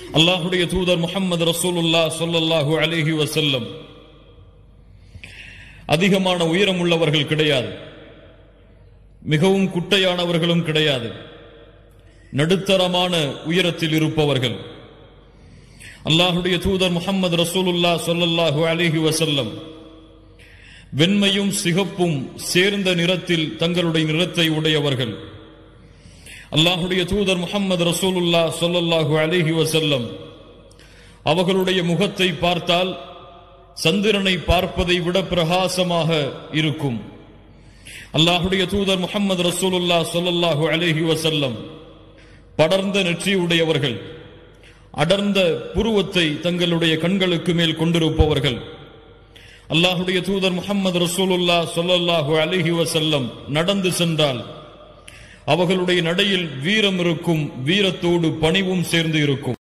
அல்லாஹுடைய தூதர் முஹம்மது ரசூலுல்லா ஸல்லல்லாஹு அலைஹி வஸல்லம் அதிகமான உயரம் உள்ளவர்கள் கிடையாது மிகவும் குட்டையானவர்களும் கிடையாது நடுத்தரமான உயரத்தில் இருப்பவர்கள் அல்லாஹுடைய தூதர் முஹம்மது ரசூலுல்லா ஸல்லல்லாஹு அலைஹி வஸல்லம் வெண்மையும் சிகப்பும் சேர்ந்த நிறத்தில் தங்களுடைய நிறத்தை உடையவர்கள் அல்லாஹுடைய தூதர் முஹம்மது ரசூலுல்லா ஸல்லல்லாஹு அலைஹி வஸல்லம் அவர்களுடைய முகத்தை பார்த்தால் சந்திரனை பார்ப்பதை விட பிரகாசமாக இருக்கும் அல்லாஹுடைய தூதர் முஹம்மது ரசூலுல்லா ஸல்லல்லாஹு அலைஹி வஸல்லம் படர்ந்த நெற்றியுடையவர்கள் அடர்ந்த புருவத்தை தங்களுடைய கண்களுக்கு மேல் கொண்டிருப்பவர்கள் அல்லாஹுடைய தூதர் முஹம்மது ரசூலுல்லா ஸல்லல்லாஹு அலைஹி வஸல்லம் நடந்து சென்றால் அவர்களுடைய நடையில் வீரம் இருக்கும் வீரத்தோடு பணிவும் சேர்ந்து இருக்கும்